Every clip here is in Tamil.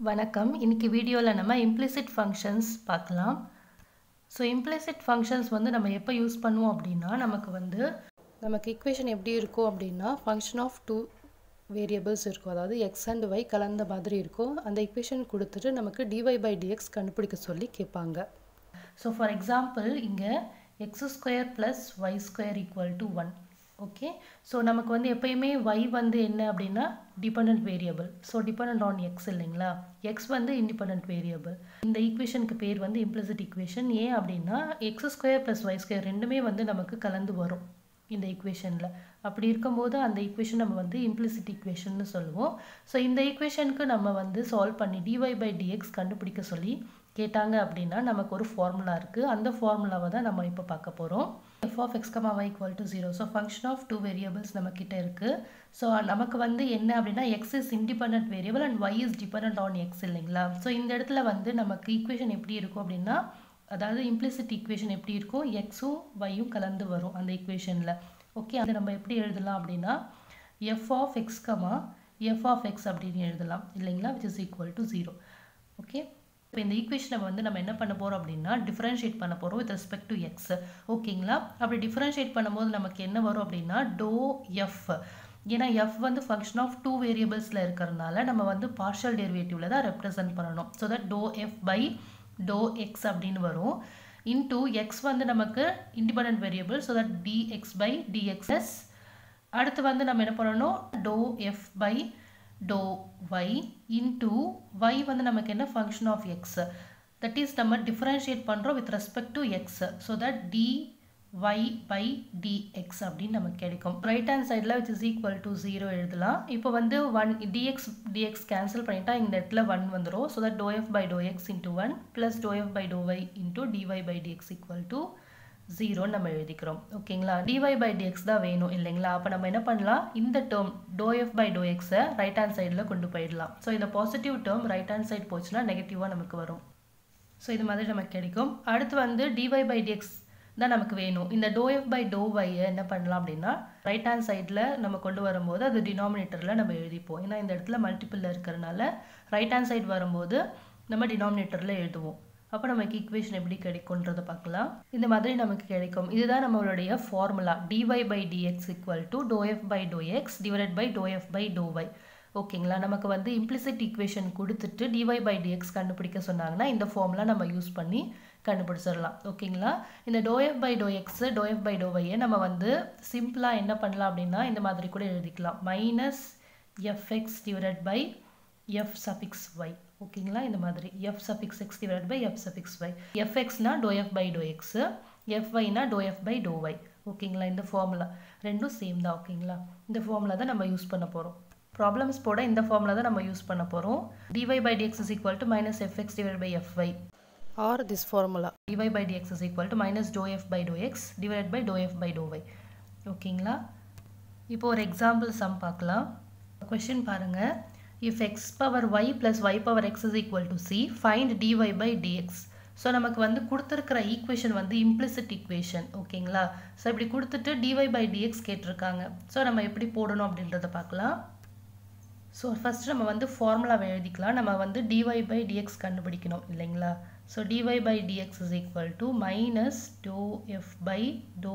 வணக்கம் இன்னைக்கு வீடியோவில் நம்ம இம்ப்ளிசிட் ஃபங்க்ஷன்ஸ் பார்க்கலாம் ஸோ இம்ப்ளிசிட் ஃபங்க்ஷன்ஸ் வந்து நம்ம எப்போ யூஸ் பண்ணுவோம் அப்படின்னா நமக்கு வந்து நமக்கு இக்குவேஷன் எப்படி இருக்கும் அப்படின்னா ஃபங்க்ஷன் ஆஃப் டூ வேரியபிள்ஸ் இருக்கும் அதாவது எக்ஸ் அண்ட் ஒய் கலந்த மாதிரி இருக்கும் அந்த இக்குவேஷன் கொடுத்துட்டு நமக்கு டிஒய் பை டிஎக்ஸ் கண்டுபிடிக்க சொல்லி கேட்பாங்க ஸோ ஃபார் எக்ஸாம்பிள் இங்கே x square plus y square equal to one okay so நமக்கு வந்து எப்பயுமே y வந்து என்ன அப்படின்னா depend variable so depend on x இல்லைங்களா எக்ஸ் வந்து இண்டிபெண்ட் வேரியபிள் இந்த ஈக்குவேஷனுக்கு பேர் வந்து இம்ப்ளிசிட் ஈக்குவேஷன் ஏன் அப்படின்னா x square plus y square ரெண்டுமே வந்து நமக்கு கலந்து வரும் இந்த ஈக்குவேஷனில் அப்படி இருக்கும்போது அந்த ஈக்குவேஷன் நம்ம வந்து இம்ப்ளிசிட் ஈக்குவேஷன்னு சொல்லுவோம் ஸோ இந்த ஈக்குவேஷனுக்கு நம்ம வந்து சால்வ் பண்ணி டிஒய் பை டிஎக்ஸ் கண்டுபிடிக்க சொல்லி கேட்டாங்க அப்படின்னா நமக்கு ஒரு ஃபார்முலா இருக்குது அந்த ஃபார்முலாவை தான் நம்ம இப்போ பார்க்க போகிறோம் f of x comma y equal to zero so function of two variables நம்மக்கிட்ட இருக்குது ஸோ நமக்கு வந்து என்ன அப்படின்னா x is independent variable and y is depend on x இல்லைங்களா ஸோ இந்த இடத்துல வந்து நமக்கு ஈக்குவேஷன் எப்படி இருக்கும் அப்படின்னா அதாவது இம்ப்ளிசிட் ஈக்குவேஷன் எப்படி இருக்கும் எக்ஸும் ஒய்யும் கலந்து வரும் அந்த ஈக்குவேஷனில் ஓகே அது நம்ம எப்படி எழுதலாம் அப்படின்னா f of x comma f of x அப்படின்னு எழுதலாம் இல்லைங்களா which is equal to zero okay இப்போ இந்த ஈக்குவேஷனை வந்து நம்ம என்ன பண்ண போகிறோம் அப்படின்னா டிஃப்ரென்ஷியேட் பண்ண போகிறோம் வித் ரெஸ்பெக்ட் டு எக்ஸ் ஓகேங்களா அப்படி டிஃப்ரென்ஷியேட் பண்ணும்போது நமக்கு என்ன வரும் அப்படின்னா டோ எஃப் ஏன்னா எஃப் வந்து ஃபங்க்ஷன் ஆஃப் டூ வேரியபிள்ஸில் இருக்கிறதுனால நம்ம வந்து பார்ஷியல் டெரிவேட்டிவில் தான் ரெப்ரசன்ட் பண்ணணும் so that doe f by doe x அப்படின்னு வரும் இன்டூ எக்ஸ் வந்து நமக்கு independent variable so that d x by டிஎக்ஸ்எஸ் அடுத்து வந்து நம்ம என்ன பண்ணணும் doe f by doe y into y வந்து நமக்கு என்ன function of x that is நம்ம டிஃப்ரென்ஷியேட் பண்ணுறோம் with respect to x so that D y by d x அப்படின்னு நமக்கு கிடைக்கும் ரைட் ஹேண்ட் சைடில் which is equal to zero எழுதலாம் இப்போ வந்து ஒன் டிஎக்ஸ் டிஎக்ஸ் கேன்சல் பண்ணிட்டா இந்த இடத்துல ஒன் வந்துடும் so that doe f by doe x into one plus doe f by doe y into d y by d x equal to ஜீரோன்னு நம்ம எழுதிக்கிறோம் ஓகேங்களா டிஒய் பை டிஎக்ஸ் தான் வேணும் இல்லைங்களா அப்போ நம்ம என்ன பண்ணலாம் இந்த term doe f by doe எக்ஸை ரைட் ஹேண்ட் சைடில் கொண்டு போயிடலாம் ஸோ இந்த positive term right hand side போச்சுன்னா நெகட்டிவாக நமக்கு வரும் ஸோ இது மாதிரி நமக்கு கிடைக்கும் அடுத்து வந்து டிஒய் பை டிஎக்ஸ் தான் நமக்கு வேணும் இந்த டோ எஃப் பை டோ ஒய்யை என்ன பண்ணலாம் அப்படின்னா ரைட் ஹேண்ட் சைடில் நம்ம கொண்டு வரும்போது அது டினாமினேட்டரில் நம்ம எழுதிப்போம் ஏன்னா இந்த இடத்துல மல்டிப்பிளில் இருக்கிறனால ரைட் ஹேண்ட் சைடு வரும்போது நம்ம டினாமினேட்டரில் எழுதுவோம் அப்போ நமக்கு ஈக்குவேஷன் எப்படி கிடைக்கும்ன்றதை பார்க்கலாம் இந்த மாதிரி நமக்கு கிடைக்கும் இதுதான் நம்மளுடைய formula d y by d x equal to doe f by doe x divide by doe f by doe y ஓகேங்களா நமக்கு வந்து இம்ப்ளிசிட் ஈக்குவேஷன் கொடுத்துட்டு டிஒய் பை டிஎக்ஸ் கண்டுபிடிக்க சொன்னாங்கன்னா இந்த ஃபார்முலா நம்ம யூஸ் பண்ணி கண்டுபிடிச்சிடலாம் ஓகேங்களா இந்த doe f by doe x doe f by doe ஒய்யை நம்ம வந்து சிம்பிளாக என்ன பண்ணலாம் அப்படின்னா இந்த மாதிரி கூட எழுதிக்கலாம் minus f x divide by f suffix y ஓகேங்களா இந்த மாதிரி f suffix x divide by f suffix y எஃப்எக்ஸ்னா doe f by doe x எஃப்ஒய்னா doe f by doe y ஓகேங்களா இந்த ஃபார்முலா ரெண்டும் சேம் தான் ஓகேங்களா இந்த ஃபார்முலா தான் நம்ம யூஸ் பண்ண போகிறோம் ப்ராப்ளம்ஸ் போட இந்த ஃபார்முலா தான் நம்ம யூஸ் பண்ண போகிறோம் d y by d x is equal to minus f x divide by f y or this formula d y by d x is equal to minus doe f by doe x divide by doe f by doe y ஓகேங்களா இப்போ ஒரு எக்ஸாம்பிள் சம் பார்க்கலாம் கொஷின் பாருங்கள் if x power y plus y power x is equal to c find d y by d x so நமக்கு வந்து கொடுத்துருக்கிற ஈக்குவேஷன் வந்து இம்ப்ளிசிட் ஈக்குவேஷன் ஓகேங்களா ஸோ இப்படி கொடுத்துட்டு டிஒய் பை டிஎக்ஸ் கேட்டிருக்காங்க ஸோ நம்ம எப்படி போடணும் அப்படின்றத பார்க்கலாம் ஸோ ஃபஸ்ட்டு நம்ம வந்து ஃபார்முலாவை எழுதிக்கலாம் நம்ம வந்து டிஒய் பை டிஎக்ஸ் கண்டுபிடிக்கணும் இல்லைங்களா so d y by d x is equal to minus doe f by doe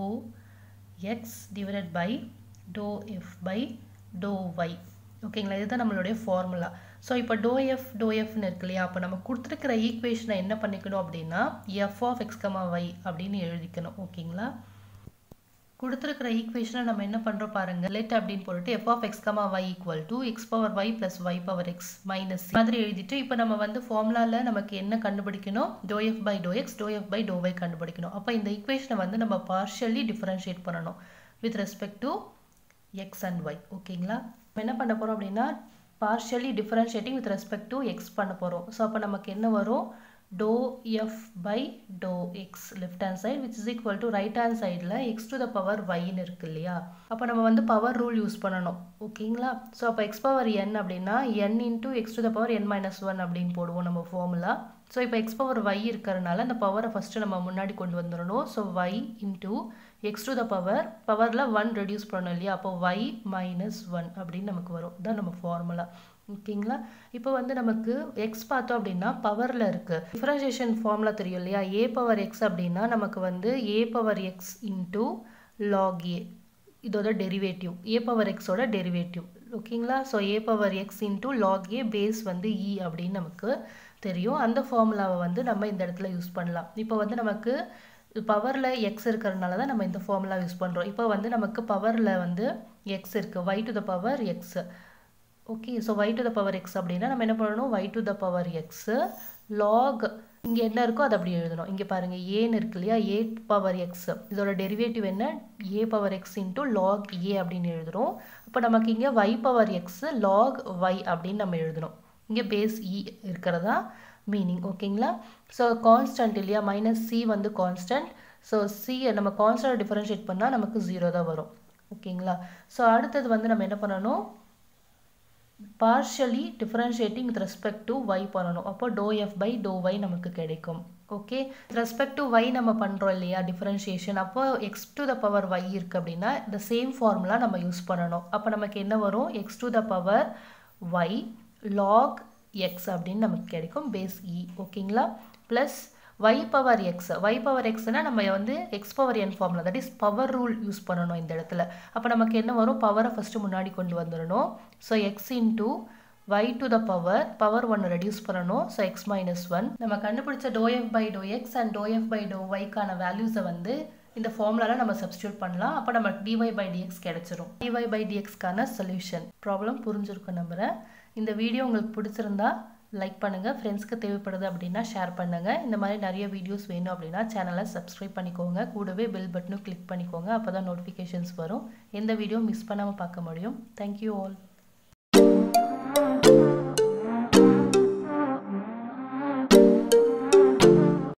x divided by doe f by doe y ஓகேங்களா இதுதான் நம்மளுடைய ஃபார்முலா ஸோ இப்போ டோ எஃப் டோ எஃப்னு இருக்கு இல்லையா அப்போ நம்ம கொடுத்துருக்கிற ஈக்குவேஷனை என்ன பண்ணிக்கணும் அப்படின்னா f of x comma y அப்படின்னு எழுதிக்கணும் ஓகேங்களா கொடுத்துருக்கிற ஈக்குவேஷனை நம்ம என்ன பண்ணுறோம் பாருங்க லெட் அப்படின்னு போட்டுட்டு f of x comma y equal to x power y plus y power x minus மாதிரி எழுதிட்டு இப்போ நம்ம வந்து ஃபார்முலாவில் நமக்கு என்ன கண்டுபிடிக்கணும் doe f by doe x doe f by doe y கண்டுபிடிக்கணும் அப்போ இந்த ஈக்குவேஷனை வந்து நம்ம பார்ஷியலி டிஃபரன்ஷியேட் பண்ணணும் with respect to x and y ஓகேங்களா நம்ம என்ன பண்ண போகிறோம் அப்படின்னா partially differentiating with respect to x பண்ண போகிறோம் ஸோ அப்போ நமக்கு என்ன வரும் doe f by doe x left hand side which is equal to right hand சைடில் எக்ஸ் டு த பவர் ஒய்னு இருக்கு இல்லையா அப்போ நம்ம வந்து பவர் ரூல் யூஸ் பண்ணணும் ஓகேங்களா ஸோ அப்போ எக்ஸ் பவர் என் அப்படின்னா n into x to the power n minus one அப்படின்னு போடுவோம் நம்ம ஃபார்முலா ஸோ இப்போ எக்ஸ் பவர் ஒய் இருக்கிறனால அந்த பவரை ஃபஸ்ட்டு நம்ம முன்னாடி கொண்டு வந்துடணும் so y into x to the power power one reduce பண்ணணும் இல்லையா அப்போ ஒய் மைனஸ் ஒன் அப்படின்னு நமக்கு வரும் தான் நம்ம ஃபார்முலா ஓகேங்களா இப்போ வந்து நமக்கு எக்ஸ் பார்த்தோம் அப்படின்னா பவரில் இருக்குது டிஃபரன்ஷியேஷன் ஃபார்முலா தெரியும் இல்லையா ஏ பவர் எக்ஸ் அப்படின்னா நமக்கு வந்து a power x into log a இதோட டெரிவேட்டிவ் ஏ பவர் எக்ஸோட டெரிவேட்டிவ் ஓகேங்களா so a power x into log a base வந்து இ அப்படின்னு நமக்கு தெரியும் அந்த ஃபார்முலாவை வந்து நம்ம இந்த இடத்துல யூஸ் பண்ணலாம் இப்போ வந்து நமக்கு பவரில் எக்ஸ் இருக்கிறதுனால தான் நம்ம இந்த ஃபார்முலா யூஸ் பண்ணுறோம் இப்போ வந்து நமக்கு பவரில் வந்து எக்ஸ் இருக்குது y to the power x okay so y to the power x அப்படின்னா நம்ம என்ன பண்ணணும் y to the power x log இங்கே என்ன இருக்கோ அதை அப்படி எழுதணும் இங்கே பாருங்கள் ஏன்னு இருக்கு இல்லையா ஏ பவர் எக்ஸ் இதோட டெரிவேட்டிவ் என்ன a power x into log a அப்படின்னு எழுதுகிறோம் அப்போ நமக்கு இங்கே y power x log y அப்படின்னு நம்ம எழுதணும் இங்கே பேஸ் இ இருக்கிறதா மீனிங் ஓகேங்களா ஸோ கான்ஸ்டன்ட் இல்லையா மைனஸ் சி வந்து கான்ஸ்டன்ட் ஸோ சி நம்ம கான்ஸ்டன்ட் டிஃபரன்ஷியேட் பண்ணால் நமக்கு ஜீரோ தான் வரும் ஓகேங்களா ஸோ அடுத்தது வந்து நம்ம என்ன பண்ணணும் partially differentiating with respect to y பண்ணணும் அப்போ doe f by doe y நமக்கு கிடைக்கும் ஓகே ரெஸ்பெக்ட் டு ஒய் நம்ம பண்ணுறோம் இல்லையா டிஃபரன்ஷியேஷன் அப்போ x to the power y இருக்குது அப்படின்னா இந்த சேம் ஃபார்முலா நம்ம யூஸ் பண்ணணும் அப்போ நமக்கு என்ன வரும் x to the power y log x அப்படின்னு நமக்கு கிடைக்கும் பேஸ் இ ஓகேங்களா plus y power x y power எக்ஸ்னால் நம்ம வந்து x power n formula that is power rule use பண்ணணும் இந்த இடத்துல அப்போ நமக்கு என்ன வரும் பவரை ஃபஸ்ட்டு முன்னாடி கொண்டு வந்துடணும் so x into y to the power power ஒன்று ரெடியூஸ் பண்ணணும் ஸோ எக்ஸ் மைனஸ் ஒன் நம்ம கண்டுபிடிச்ச doe f by doe x and doe f by doe ஒய்க்கான வேல்யூஸை வந்து இந்த ஃபார்முலாவில் நம்ம சப்ஸ்டியூட் பண்ணலாம் அப்போ நம்ம டிஒய் பை டிஎக்ஸ் கிடைச்சிரும் டிஒய் பை டிஎக்ஸ்க்கான சொல்யூஷன் ப்ராப்ளம் புரிஞ்சிருக்கும் நம்புகிறேன் இந்த வீடியோ உங்களுக்கு பிடிச்சிருந்தா லைக் பண்ணுங்கள் ஃப்ரெண்ட்ஸ்க்கு தேவைப்படுது அப்படின்னா ஷேர் பண்ணுங்கள் இந்த மாதிரி நிறைய வீடியோஸ் வேணும் அப்படின்னா சேனலை சப்ஸ்கிரைப் பண்ணிக்கோங்க கூடவே பெல் பட்டனும் கிளிக் பண்ணிக்கோங்க அப்போ தான் நோட்டிஃபிகேஷன்ஸ் வரும் எந்த வீடியோ மிஸ் பண்ணாமல் பார்க்க முடியும் தேங்க்யூ ஆல்